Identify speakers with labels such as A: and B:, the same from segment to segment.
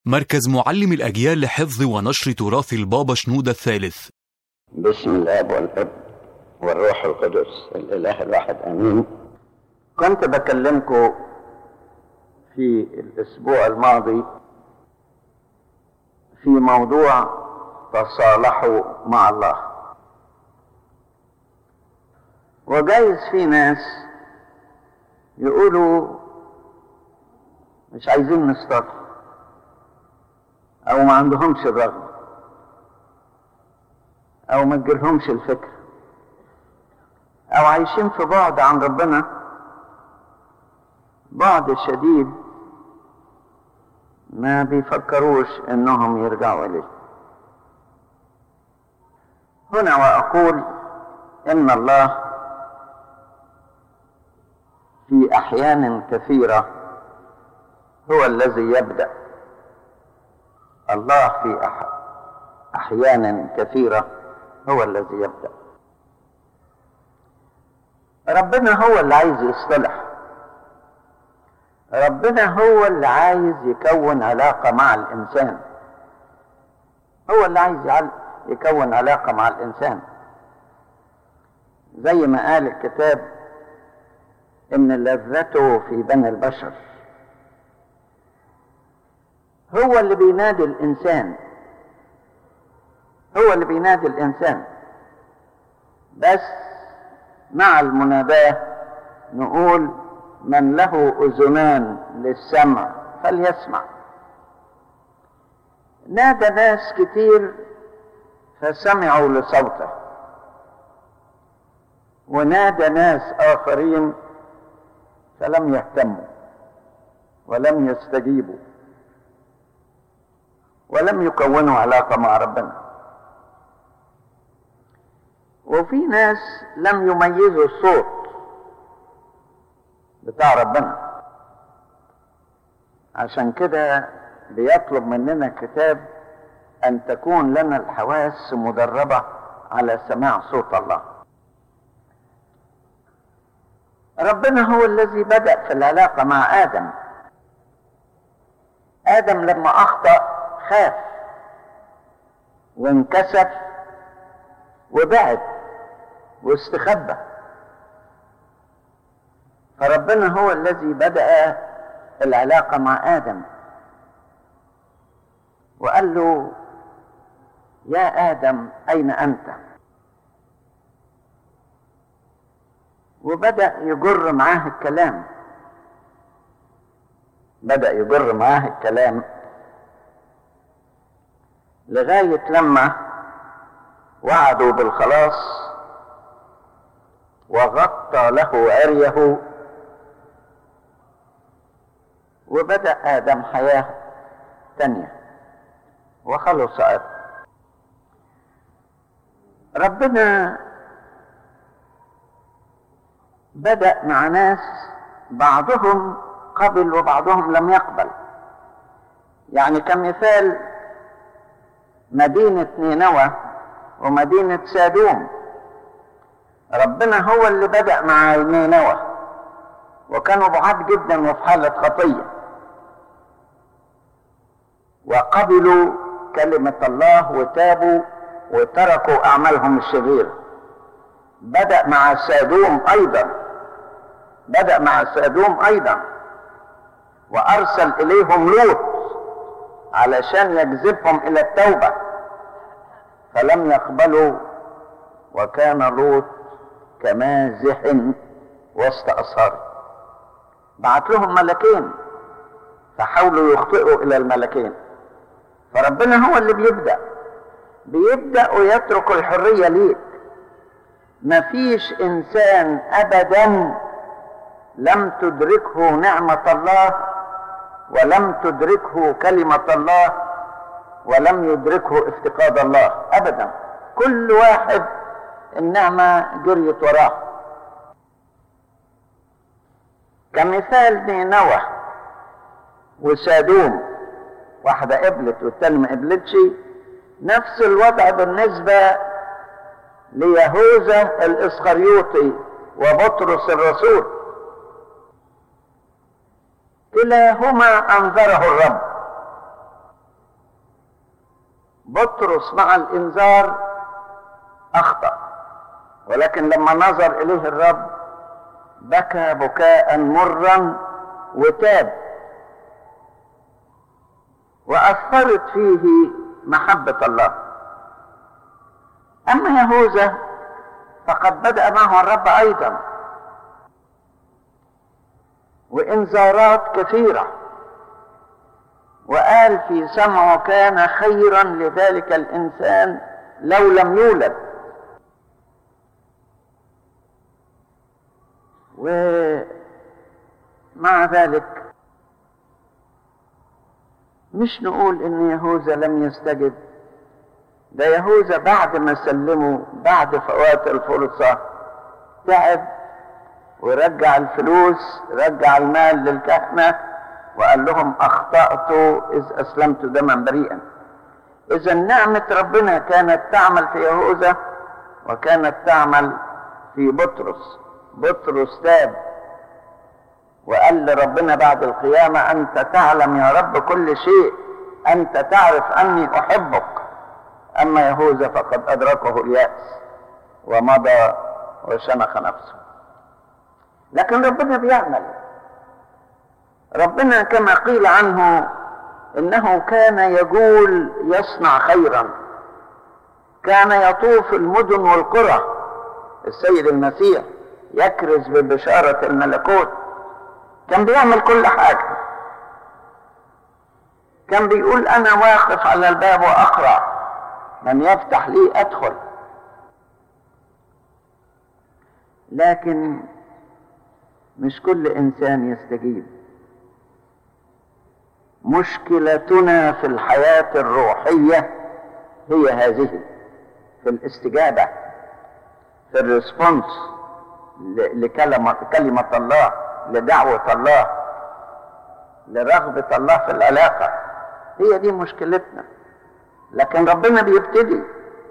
A: مركز معلم الأجيال لحفظ ونشر تراث البابا شنودة الثالث
B: بسم الاب والابن والروح القدس الاله الواحد امين كنت بكلمكم في الاسبوع الماضي في موضوع تصالحوا مع الله وجايز في ناس يقولوا مش عايزين نصطلح او ما عندهمش الرغبه او ما تجيلهمش الفكر او عايشين في بعد عن ربنا بعد شديد ما بيفكروش انهم يرجعوا اليه هنا واقول ان الله في احيان كثيره هو الذي يبدا الله في أح... احيان كثيره هو الذي يبدا ربنا هو اللي عايز يصطلح ربنا هو اللي عايز يكون علاقه مع الانسان هو اللي عايز يعل... يكون علاقه مع الانسان زي ما قال الكتاب ان لذته في بني البشر هو اللي بينادي الانسان هو اللي بينادي الانسان بس مع المناداه نقول من له اذنان للسمع فليسمع نادى ناس كتير فسمعوا لصوته ونادى ناس اخرين فلم يهتموا ولم يستجيبوا ولم يكونوا علاقه مع ربنا وفي ناس لم يميزوا الصوت بتاع ربنا عشان كده بيطلب مننا الكتاب ان تكون لنا الحواس مدربه على سماع صوت الله ربنا هو الذي بدا في العلاقه مع ادم ادم لما اخطا خاف وانكسف وبعد واستخبى فربنا هو الذي بدأ العلاقة مع آدم وقال له يا آدم أين أنت؟ وبدأ يجر معاه الكلام بدأ يجر معاه الكلام لغاية لما وعدوا بالخلاص وغطى له عريه وبدأ آدم حياة تانية وخلص آدم ربنا بدأ مع ناس بعضهم قبل وبعضهم لم يقبل يعني كمثال مدينة نينوى ومدينة سادوم ربنا هو اللي بدأ مع نينوى وكانوا بعاد جدا وفي حالة خطية وقبلوا كلمة الله وتابوا وتركوا أعمالهم الشريرة بدأ مع سادوم أيضا بدأ مع سادوم أيضا وأرسل إليهم لوط علشان يجذبهم إلى التوبة فلم يقبلوا وكان لوط كمازح وسط أصهاره بعت لهم ملكين فحاولوا يخطئوا إلى الملكين فربنا هو اللي بيبدأ بيبدأ ويترك الحرية ليك مفيش إنسان أبدا لم تدركه نعمة الله ولم تدركه كلمة الله ولم يدركه افتقاد الله أبدا كل واحد النعمة جريت وراه كمثال نينوى وسادوم واحدة قبلت والتانية ما قبلتش نفس الوضع بالنسبة ليهوذا الإسخريوطي وبطرس الرسول كلاهما أنذره الرب بطرس مع الانذار اخطا ولكن لما نظر اليه الرب بكى بكاء مرا وتاب واثرت فيه محبه الله اما يهوذا فقد بدا معه الرب ايضا وانذارات كثيره وقال في سمعه كان خيرا لذلك الانسان لو لم يولد ومع ذلك مش نقول ان يهوذا لم يستجب ده يهوذا بعد ما سلموا بعد فوات الفرصة تعب ورجع الفلوس رجع المال للكهنة وقال لهم أخطأت إذ أسلمت دما بريئا إذا نعمة ربنا كانت تعمل في يهوذا وكانت تعمل في بطرس بطرس تاب وقال لربنا بعد القيامة أنت تعلم يا رب كل شيء أنت تعرف أني أحبك أما يهوذا فقد أدركه اليأس ومضى وشنخ نفسه لكن ربنا بيعمل ربنا كما قيل عنه انه كان يقول يصنع خيرا كان يطوف المدن والقرى السيد المسيح يكرز ببشارة الملكوت كان بيعمل كل حاجة كان بيقول أنا واقف على الباب وأقرأ من يفتح لي أدخل لكن مش كل إنسان يستجيب مشكلتنا في الحياة الروحية هي هذه في الاستجابة في الريسبونس لكلمة كلمة الله لدعوة الله لرغبة الله في العلاقة هي دي مشكلتنا لكن ربنا بيبتدي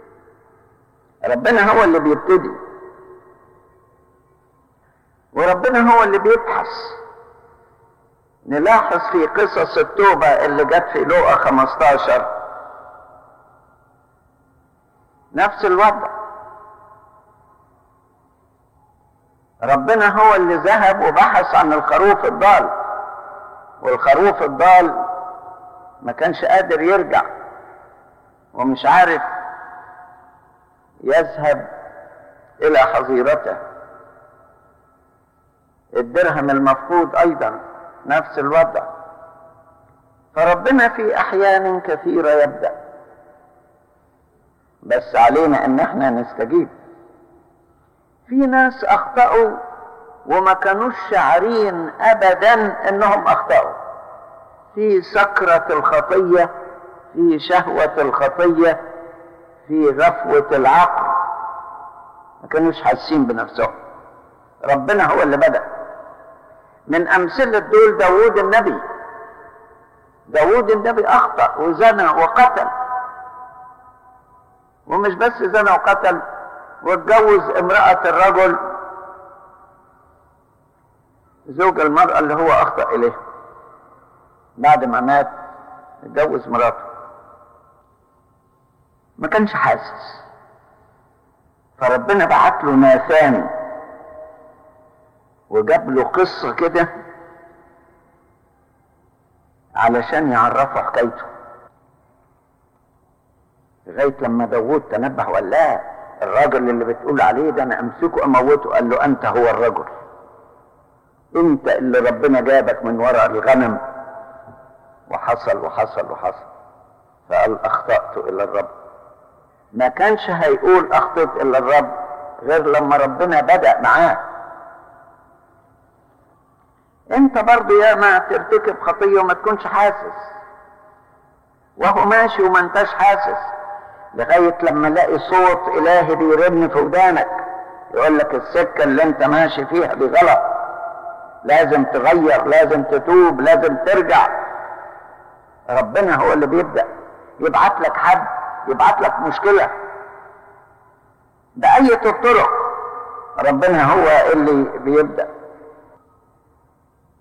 B: ربنا هو اللي بيبتدي وربنا هو اللي بيبحث نلاحظ في قصص التوبة اللي جت في لوقا 15 نفس الوضع ربنا هو اللي ذهب وبحث عن الخروف الضال والخروف الضال ما كانش قادر يرجع ومش عارف يذهب الى حظيرته الدرهم المفقود ايضا نفس الوضع فربنا في احيان كثيرة يبدأ بس علينا ان احنا نستجيب في ناس اخطأوا وما كانوش شعرين ابدا انهم اخطأوا في سكرة الخطية في شهوة الخطية في غفوة العقل ما كانوش حاسين بنفسهم ربنا هو اللي بدأ من أمثلة دول داوود النبي داوود النبي أخطأ وزنى وقتل ومش بس زنى وقتل واتجوز امرأة الرجل زوج المرأة اللي هو أخطأ إليه بعد ما مات اتجوز مراته ما كانش حاسس فربنا بعت له ناثان وجاب له قصة كده علشان يعرفه حكايته لغاية لما داوود تنبه وقال لا الراجل اللي بتقول عليه ده انا امسكه اموته قال له انت هو الرجل انت اللي ربنا جابك من وراء الغنم وحصل وحصل وحصل فقال اخطأت الى الرب ما كانش هيقول اخطأت الى الرب غير لما ربنا بدأ معاه انت برضو يا ما ترتكب خطية وما تكونش حاسس وهو ماشي وما انتش حاسس لغاية لما الاقي صوت الهي بيرن في ودانك يقول لك السكة اللي انت ماشي فيها دي غلط لازم تغير لازم تتوب لازم ترجع ربنا هو اللي بيبدأ يبعت لك حد يبعت لك مشكلة بأية الطرق ربنا هو اللي بيبدأ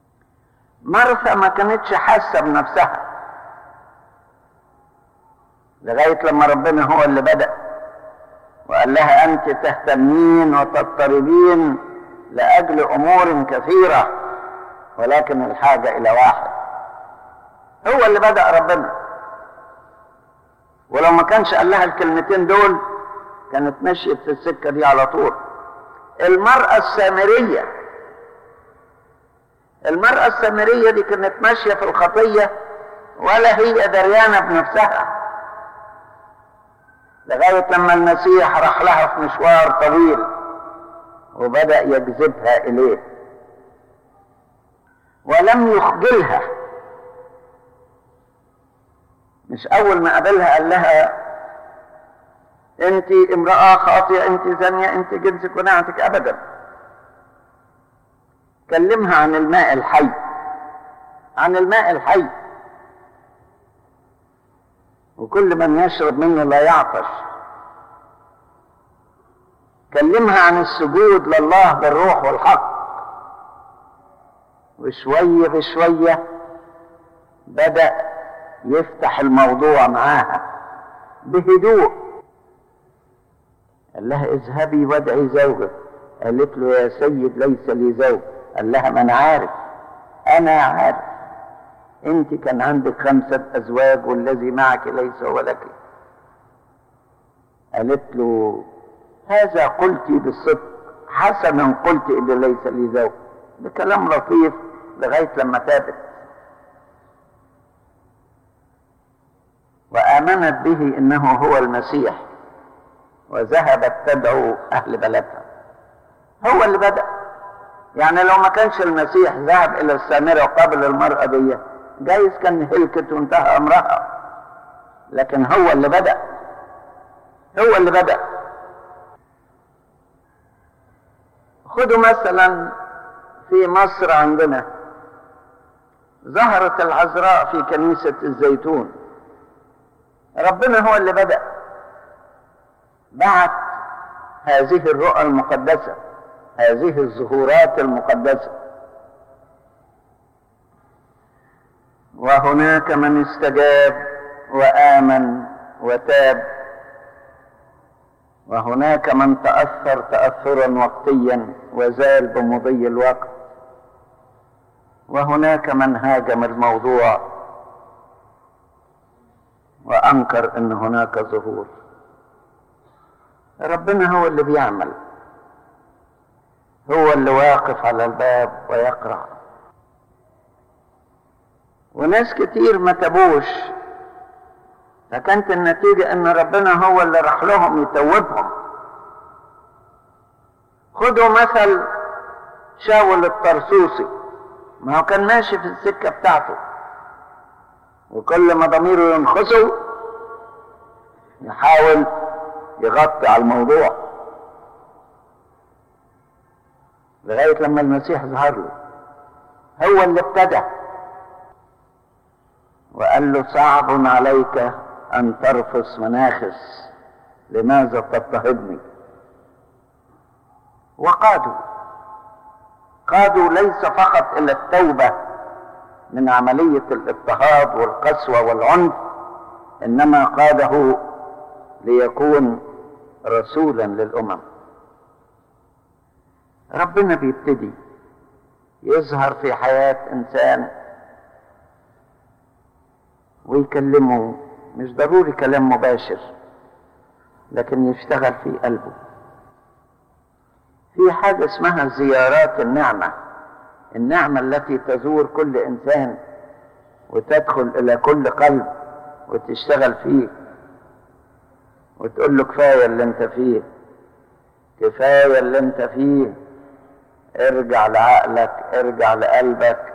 B: مرثا ما كانتش حاسة بنفسها لغاية لما ربنا هو اللي بدأ وقال لها أنت تهتمين وتضطربين لأجل أمور كثيرة ولكن الحاجة إلى واحد هو اللي بدأ ربنا ولو ما كانش قال لها الكلمتين دول كانت مشيت في السكة دي على طول المرأة السامرية المرأة السامرية دي كانت ماشية في الخطية ولا هي دريانة بنفسها لغاية لما المسيح راح لها في مشوار طويل وبدأ يجذبها إليه ولم يخجلها مش أول ما قابلها قال لها أنت امرأة خاطئة أنت زانية أنت جنسك ونعتك أبدا كلمها عن الماء الحي عن الماء الحي وكل من يشرب منه لا يعطش كلمها عن السجود لله بالروح والحق وشوية بشوية بدأ يفتح الموضوع معاها بهدوء قال لها اذهبي وادعي زوجك قالت له يا سيد ليس لي زوج قال لها ما انا عارف انا عارف انت كان عندك خمسة ازواج والذي معك ليس هو لك قالت له هذا قلت بالصدق حسنا قلت ان ليس لي زوج ده كلام لطيف لغاية لما تابت وآمنت به انه هو المسيح وذهبت تدعو اهل بلدها هو اللي بدأ يعني لو ما كانش المسيح ذهب الى السامرة وقابل المرأة دي جايز كان هلكت وانتهى امرها لكن هو اللي بدأ هو اللي بدأ خدوا مثلا في مصر عندنا ظهرت العذراء في كنيسة الزيتون ربنا هو اللي بدأ بعت هذه الرؤى المقدسة هذه الظهورات المقدسة وهناك من استجاب وآمن وتاب وهناك من تأثر تأثرا وقتيا وزال بمضي الوقت وهناك من هاجم الموضوع وأنكر أن هناك ظهور ربنا هو اللي بيعمل هو اللي واقف على الباب ويقرأ وناس كتير ما تبوش فكانت النتيجة ان ربنا هو اللي راح لهم يتوبهم خدوا مثل شاول الطرسوسي ما هو كان ماشي في السكة بتاعته وكل ما ضميره ينخسه يحاول يغطي على الموضوع لغاية لما المسيح ظهر له هو اللي ابتدى وقال له صعب عليك أن ترفس مناخس لماذا تضطهدني وقادوا قادوا ليس فقط إلى التوبة من عملية الاضطهاد والقسوة والعنف إنما قاده ليكون رسولا للأمم ربنا بيبتدي يظهر في حياة إنسان ويكلمه مش ضروري كلام مباشر لكن يشتغل في قلبه في حاجة اسمها زيارات النعمة النعمة التي تزور كل إنسان وتدخل إلى كل قلب وتشتغل فيه وتقول له كفاية اللي انت فيه كفاية اللي انت فيه ارجع لعقلك ارجع لقلبك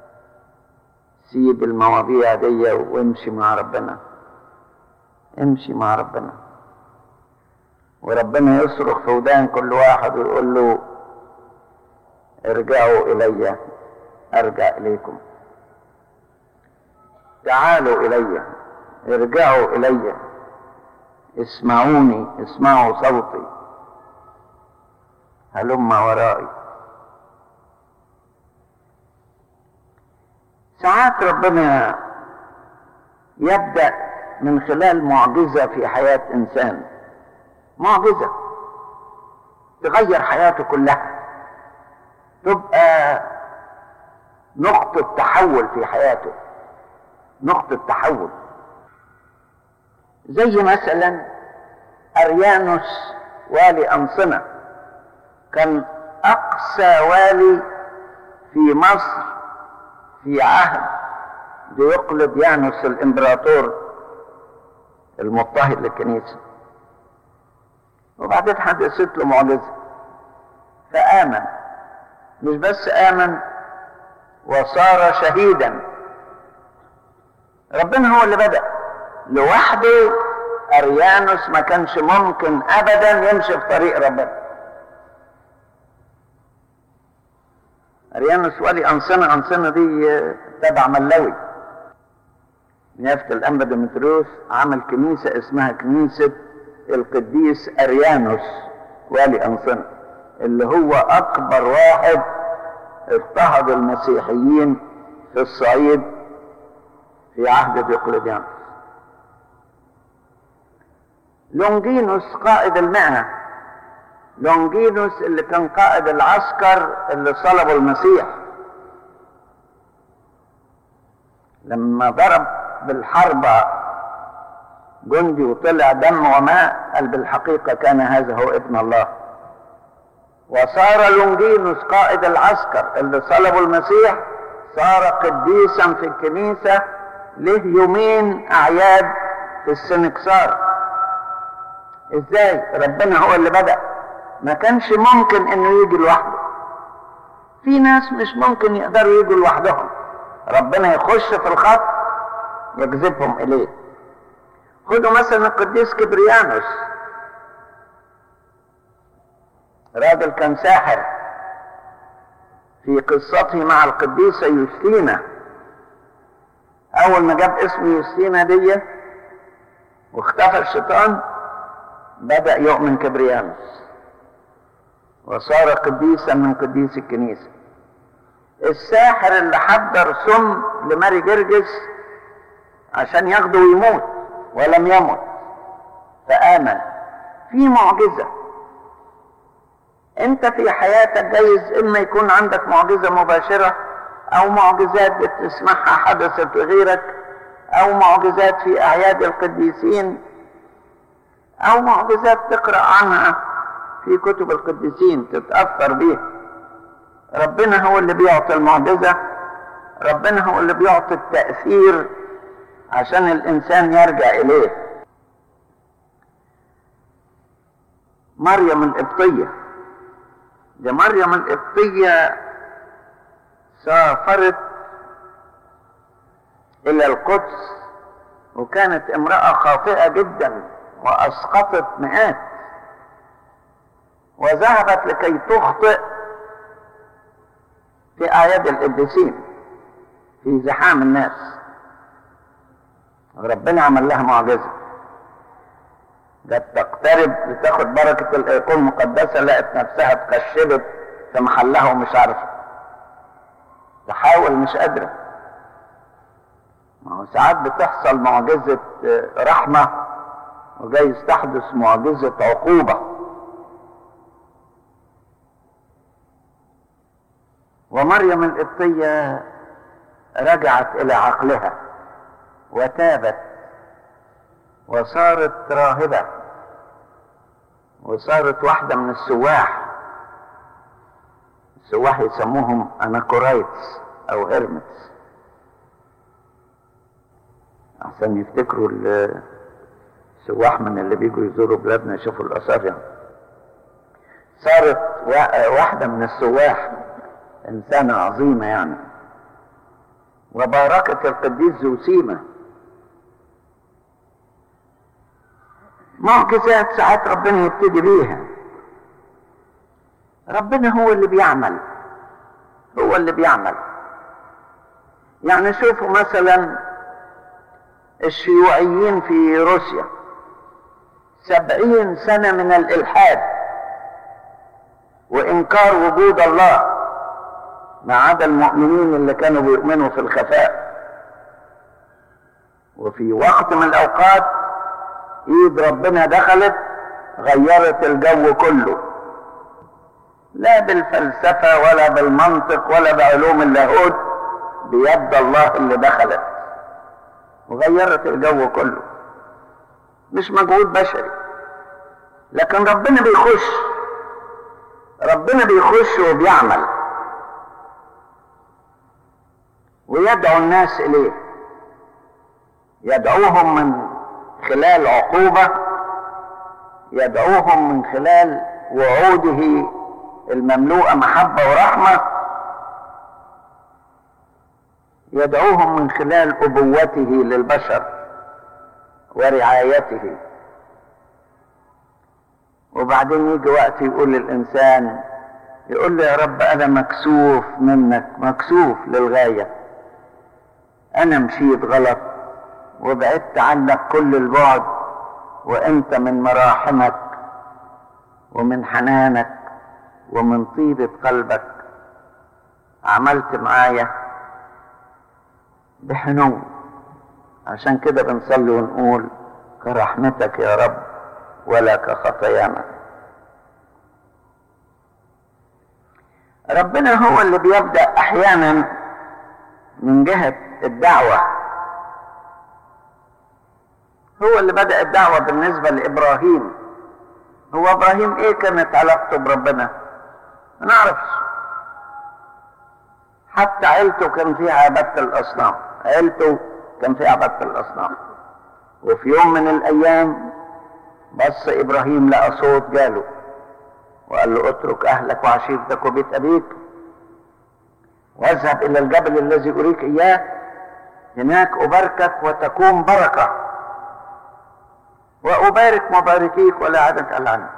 B: سيب المواضيع دي وامشي مع ربنا امشي مع ربنا وربنا يصرخ في ودان كل واحد ويقول له ارجعوا الي ارجع اليكم تعالوا الي ارجعوا الي اسمعوني اسمعوا صوتي هلم ورائي ساعات ربنا يبدأ من خلال معجزة في حياة إنسان معجزة تغير حياته كلها تبقى نقطة تحول في حياته نقطة تحول زي مثلا أريانوس والي أنصنة كان أقسى والي في مصر في عهد ديوقلديانوس الإمبراطور المضطهد للكنيسة وبعدين حدثت له معجزة فآمن مش بس آمن وصار شهيدا ربنا هو اللي بدأ لوحده أريانوس ما كانش ممكن أبدا يمشي في طريق ربنا أريانوس ولي أنصنة أنصنة دي تبع ملوي نيافة الأنبا ديمتريوس عمل كنيسة اسمها كنيسة القديس أريانوس والي أنصنة اللي هو أكبر واحد اضطهد المسيحيين في الصعيد في عهد ديوقليديانوس لونجينوس قائد المئة لونجينوس اللي كان قائد العسكر اللي صلبوا المسيح لما ضرب بالحربة جندي وطلع دم وماء قال بالحقيقة كان هذا هو ابن الله وصار لونجينوس قائد العسكر اللي صلبوا المسيح صار قديسا في الكنيسة له يومين أعياد في السنكسار ازاي ربنا هو اللي بدأ ما كانش ممكن انه يجي لوحده في ناس مش ممكن يقدروا يجوا لوحدهم ربنا يخش في الخط يجذبهم اليه خدوا مثلا القديس كبريانوس راجل كان ساحر في قصته مع القديسة يوستينا أول ما جاب اسم يوستينا دي واختفى الشيطان بدأ يؤمن كبريانوس وصار قديسا من قديس الكنيسة الساحر اللي حضر سم لماري جرجس عشان ياخده ويموت ولم يمت فآمن في معجزة انت في حياتك جايز اما يكون عندك معجزة مباشرة او معجزات بتسمعها حدثت لغيرك او معجزات في اعياد القديسين او معجزات تقرأ عنها في كتب القديسين تتأثر بيها ربنا هو اللي بيعطي المعجزة ربنا هو اللي بيعطي التأثير عشان الإنسان يرجع إليه مريم القبطية دي مريم القبطية سافرت إلى القدس وكانت امرأة خاطئة جدا وأسقطت مئات وذهبت لكي تخطئ في أعياد القديسين في زحام الناس ربنا عمل لها معجزة جت تقترب لتاخد بركة الأيقونة المقدسة لقت نفسها اتكشبت في محلها ومش عارفة تحاول مش قادرة ما هو ساعات بتحصل معجزة رحمة وجايز تحدث معجزة عقوبة ومريم القبطية رجعت إلى عقلها وتابت وصارت راهبة وصارت واحدة من السواح السواح يسموهم أناكورايتس أو هيرمتس عشان يفتكروا السواح من اللي بيجوا يزوروا بلادنا يشوفوا الآثار يعني صارت واحدة من السواح إنسانة عظيمة يعني وباركت القديس زوسيمة معجزات ساعات ربنا يبتدي بيها ربنا هو اللي بيعمل هو اللي بيعمل يعني شوفوا مثلا الشيوعيين في روسيا سبعين سنة من الإلحاد وإنكار وجود الله ما عدا المؤمنين اللي كانوا بيؤمنوا في الخفاء وفي وقت من الأوقات إيد ربنا دخلت غيرت الجو كله لا بالفلسفة ولا بالمنطق ولا بعلوم اللاهوت بيد الله اللي دخلت وغيرت الجو كله مش مجهود بشري لكن ربنا بيخش ربنا بيخش وبيعمل ويدعو الناس اليه يدعوهم من خلال عقوبه يدعوهم من خلال وعوده المملوءه محبه ورحمه يدعوهم من خلال ابوته للبشر ورعايته وبعدين يجي وقت يقول للإنسان يقول له يا رب أنا مكسوف منك مكسوف للغاية أنا مشيت غلط وبعدت عنك كل البعد وأنت من مراحمك ومن حنانك ومن طيبة قلبك عملت معايا بحنو عشان كده بنصلي ونقول كرحمتك يا رب ولا كخطايانا ربنا هو اللي بيبدأ أحيانا من جهة الدعوة هو اللي بدأ الدعوة بالنسبة لإبراهيم هو إبراهيم إيه كانت علاقته بربنا؟ ما نعرفش حتى عيلته كان فيها عبادة الأصنام عيلته كان فيها عبادة الأصنام وفي يوم من الأيام بص ابراهيم لقى صوت جاله وقال له اترك اهلك وعشيرتك وبيت ابيك واذهب الى الجبل الذي اريك اياه هناك اباركك وتكون بركه وابارك مباركيك ولا عدد عنك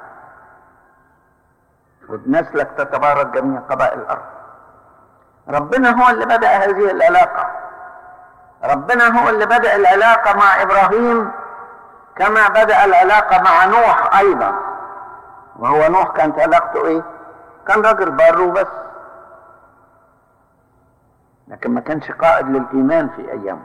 B: وبنسلك تتبارك جميع قبائل الارض ربنا هو اللي بدا هذه العلاقه ربنا هو اللي بدا العلاقه مع ابراهيم كما بدأ العلاقة مع نوح أيضا وهو نوح كانت علاقته إيه؟ كان راجل بر وبس لكن ما كانش قائد للإيمان في أيامه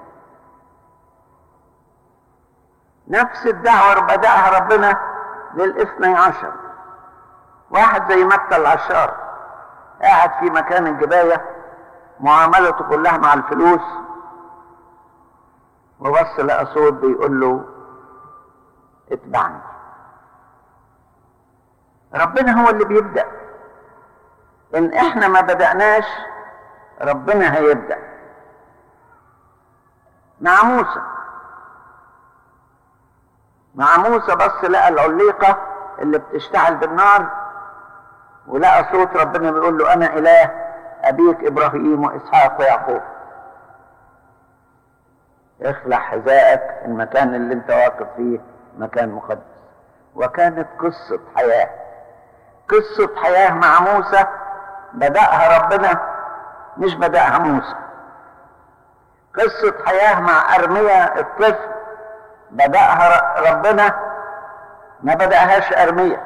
B: نفس الدعوة بدأها ربنا للاثني عشر واحد زي متى العشار قاعد في مكان الجباية معاملته كلها مع الفلوس وبص لقى صوت بيقول له اتبعني ربنا هو اللي بيبدأ إن إحنا ما بدأناش ربنا هيبدأ مع موسى مع موسى بص لقى العليقة اللي بتشتعل بالنار ولقى صوت ربنا بيقول له أنا إله أبيك إبراهيم وإسحاق ويعقوب اخلع حذائك المكان اللي انت واقف فيه مكان مقدس وكانت قصة حياة قصة حياة مع موسى بدأها ربنا مش بدأها موسى قصة حياة مع أرميا الطفل بدأها ربنا ما بدأهاش أرميا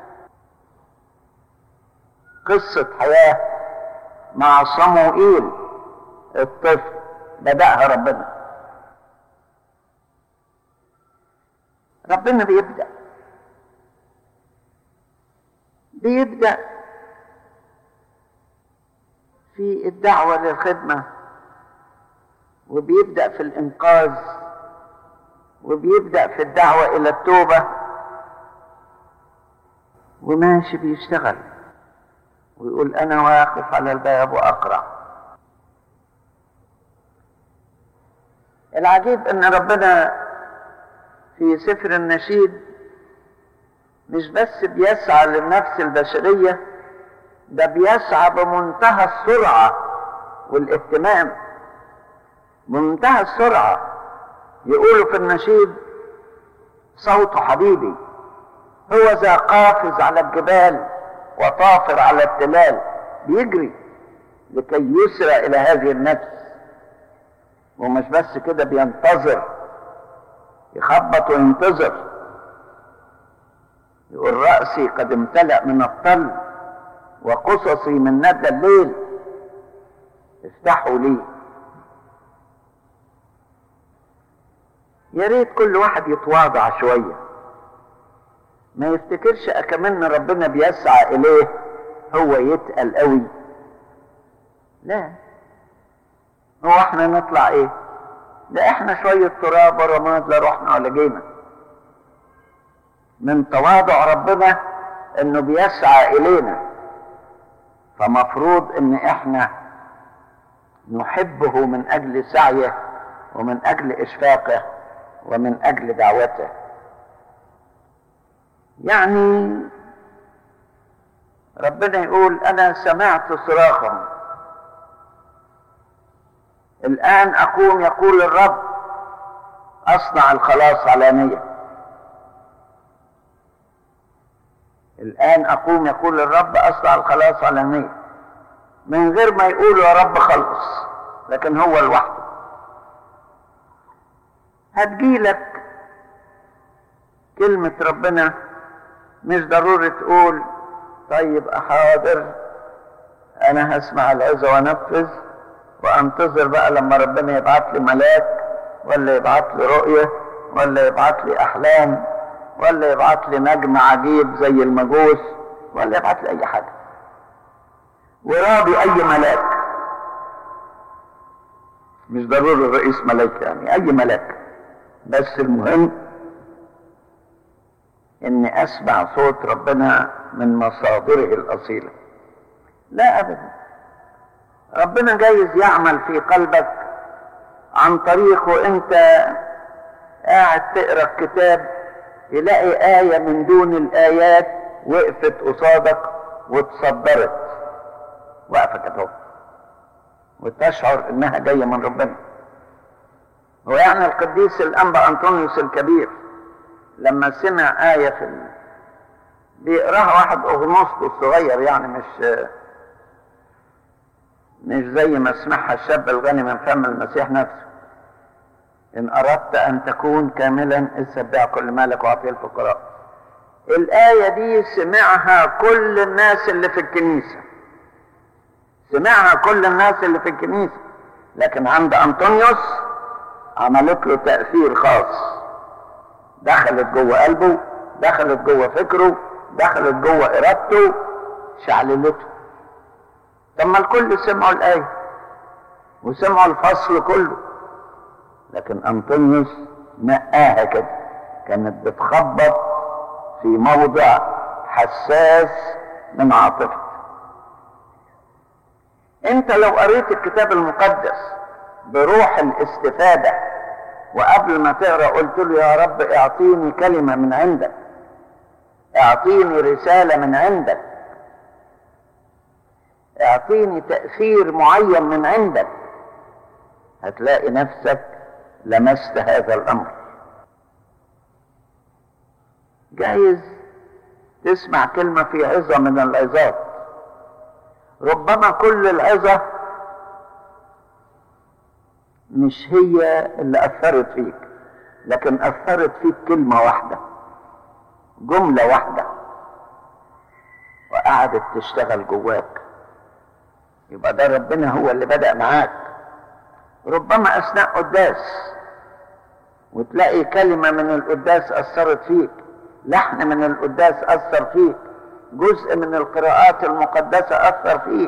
B: قصة حياة مع صموئيل الطفل بدأها ربنا ربنا بيبدأ بيبدأ في الدعوة للخدمة وبيبدأ في الإنقاذ وبيبدأ في الدعوة إلى التوبة وماشي بيشتغل ويقول أنا واقف على الباب وأقرأ العجيب أن ربنا في سفر النشيد مش بس بيسعى للنفس البشرية ده بيسعى بمنتهى السرعة والاهتمام بمنتهى السرعة يقولوا في النشيد صوت حبيبي هو ذا قافز على الجبال وطافر على التلال بيجري لكي يسرع إلى هذه النفس ومش بس كده بينتظر يخبط وينتظر يقول رأسي قد امتلأ من الطل وقصصي من ندى الليل افتحوا لي يا ريت كل واحد يتواضع شوية ما يفتكرش أكمن ربنا بيسعى إليه هو يتقل قوي لا هو احنا نطلع ايه ده احنا شوية تراب ورماد لا رحنا ولا جينا من تواضع ربنا انه بيسعى الينا فمفروض ان احنا نحبه من اجل سعيه ومن اجل اشفاقه ومن اجل دعوته يعني ربنا يقول انا سمعت صراخهم الان اقوم يقول الرب اصنع الخلاص علانيه الآن أقوم يقول الرب أصنع الخلاص علانية من غير ما يقول يا رب خلص لكن هو لوحده هتجيلك كلمة ربنا مش ضروري تقول طيب حاضر أنا هسمع العظة وأنفذ وأنتظر بقى لما ربنا يبعت لي ملاك ولا يبعت لي رؤية ولا يبعت لي أحلام ولا يبعت لي نجم عجيب زي المجوس ولا يبعت لي اي حاجه وراضي اي ملاك مش ضروري الرئيس ملاك يعني اي ملاك بس المهم اني اسمع صوت ربنا من مصادره الاصيله لا ابدا ربنا جايز يعمل في قلبك عن طريقه انت قاعد تقرا الكتاب تلاقي آية من دون الآيات وقفت قصادك واتصدرت وقفت اهو وتشعر انها جاية من ربنا ويعني القديس الأنبا أنطونيوس الكبير لما سمع آية في ال... بيقراها واحد أغنوسطو الصغير يعني مش مش زي ما سمعها الشاب الغني من فم المسيح نفسه إن أردت أن تكون كاملا اتبع كل مالك وأعطيه الفقراء. الآية دي سمعها كل الناس اللي في الكنيسة. سمعها كل الناس اللي في الكنيسة. لكن عند أنطونيوس عملت له تأثير خاص. دخلت جوه قلبه، دخلت جوه فكره، دخلت جوه إرادته، شعللته. طب ما الكل سمعوا الآية وسمعوا الفصل كله. لكن أنطونيوس نقاها كده كانت بتخبط في موضع حساس من عاطفته انت لو قريت الكتاب المقدس بروح الاستفادة وقبل ما تقرا قلت له يا رب اعطيني كلمة من عندك اعطيني رسالة من عندك اعطيني تأثير معين من عندك هتلاقي نفسك لمست هذا الامر جايز تسمع كلمه في عظه من العظات ربما كل العظه مش هي اللي اثرت فيك لكن اثرت فيك كلمه واحده جمله واحده وقعدت تشتغل جواك يبقى ده ربنا هو اللي بدا معاك ربما اثناء قداس وتلاقي كلمة من القداس أثرت فيك لحن من القداس أثر فيك جزء من القراءات المقدسة أثر فيك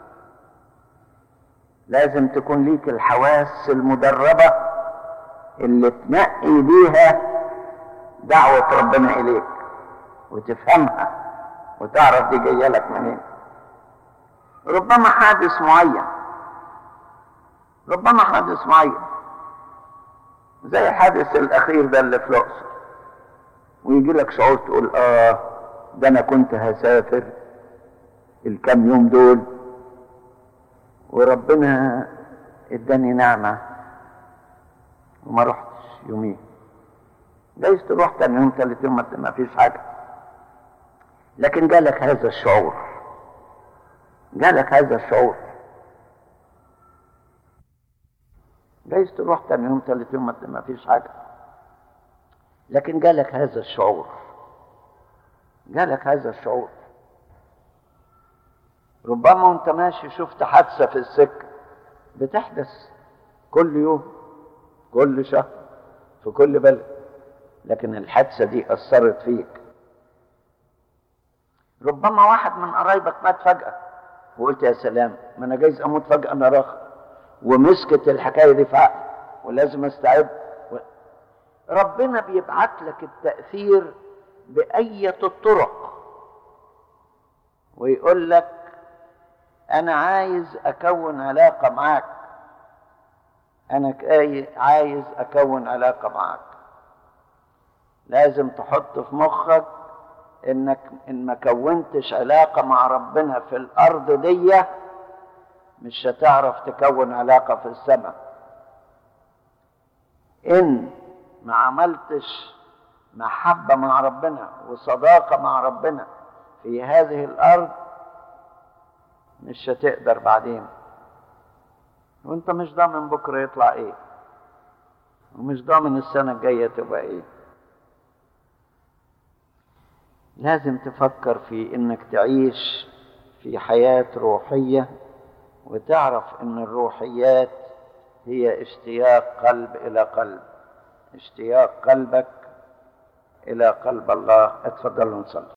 B: لازم تكون ليك الحواس المدربة اللي تنقي بيها دعوة ربنا إليك وتفهمها وتعرف دي جاية لك منين ربما حادث معين ربما حادث معين زي الحادث الاخير ده اللي في الاقصر ويجي لك شعور تقول اه ده انا كنت هسافر الكام يوم دول وربنا اداني نعمة وما رحتش يومين جايز تروح تاني يوم تالت يوم ما فيش حاجة لكن جالك هذا الشعور جالك هذا الشعور جايز تروح تاني يوم تالت يوم ما فيش حاجة لكن جالك هذا الشعور جالك هذا الشعور ربما وانت ماشي شفت حادثة في السكة بتحدث كل يوم كل شهر في كل بلد لكن الحادثة دي أثرت فيك ربما واحد من قرايبك مات فجأة وقلت يا سلام ما أنا جايز أموت فجأة أنا راخ ومسكت الحكاية دي في عقلي ولازم أستعد و... ربنا بيبعت لك التأثير بأية الطرق ويقول لك أنا عايز أكون علاقة معاك أنا عايز أكون علاقة معاك لازم تحط في مخك إنك إن ما كونتش علاقة مع ربنا في الأرض دي مش هتعرف تكون علاقة في السماء إن ما عملتش محبة مع ربنا وصداقة مع ربنا في هذه الأرض مش هتقدر بعدين وانت مش ضامن بكرة يطلع ايه ومش ضامن السنة الجاية تبقى ايه لازم تفكر في انك تعيش في حياة روحية وتعرف ان الروحيات هي اشتياق قلب الى قلب اشتياق قلبك الى قلب الله اتفضلوا نصلي